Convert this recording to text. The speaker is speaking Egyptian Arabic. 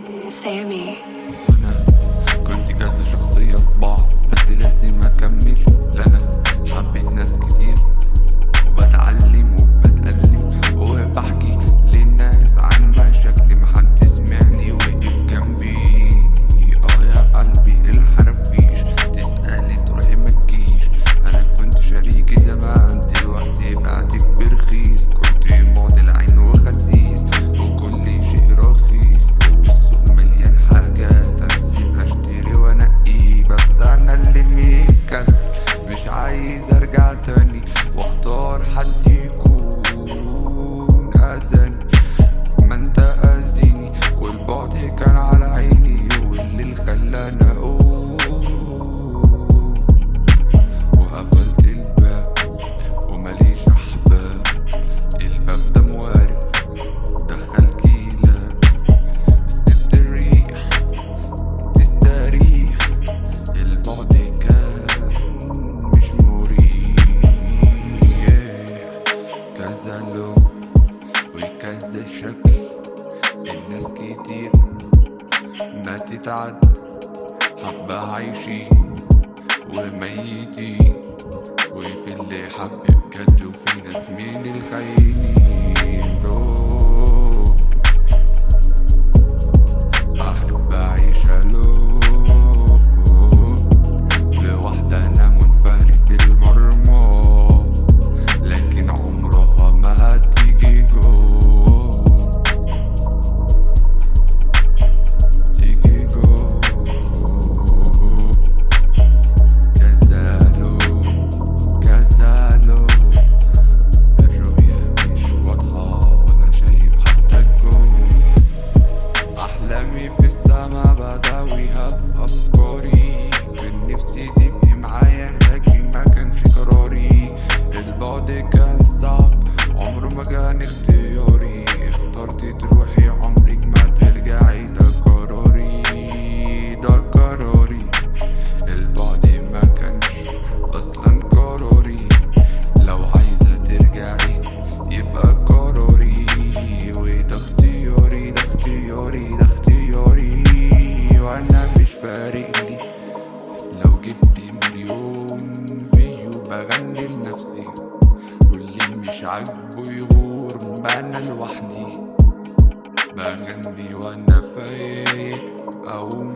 سامي انا كنت كذا شخصية في بعض بس لازم اكمل لأنا حبيت ناس كتير وبتعلم وبتألم وبحكي للناس عن مشاكلي محد سمعني وقف جنبي اه يا قلبي الحرفيش تسألي تروحي ما تجيش انا كنت شريكي زمان دلوقتي بعتك برخيص كنت موديل عين وخسيس وكل شيء رخيص والسوق مليان حاجات انسيب اشتري وانقي بس انا اللي ميكس مش عايز ارجع تاني واختار حد يكون اذاني ما انت اذيني والبعد كان على عيني والليل خلاني اقوم وقفلت الباب ومليش احباب الباب ده موارب دخل كيلاب وسبت الريح تستريح البعد كان مش مريح كذا لون وكذا شكل الناس كتير ما تتعد حبة عايشين وميتين وفي اللي حب بجد وفي ناس من الخاينين أوه. أحب أعيش ألوف لوحدة أنا منفرد المرمى لكن عمرها ما هتيجي جوه تيجي جوه كذالو كذالو الرؤية مش واضحة ولا شايف حتى الجو أحلامي في السما بداويها بأفكاري كان نفسي تبقي معايا لكن ما كانش قراري البعد كان صعب عمره ما كان اختياري اخترتي تروحي عمرك ما ترجعي ده قراري ده قراري البعد ما كانش اصلا قراري لو عايزة ترجعي يبقى قراري وده اختياري ده اختياري ده اختياري وانا مش فارق لي لو جبت مليون فيو بغني لنفسي واللي مش عاجبه يغور ما انا لوحدي بغني وانا فايق او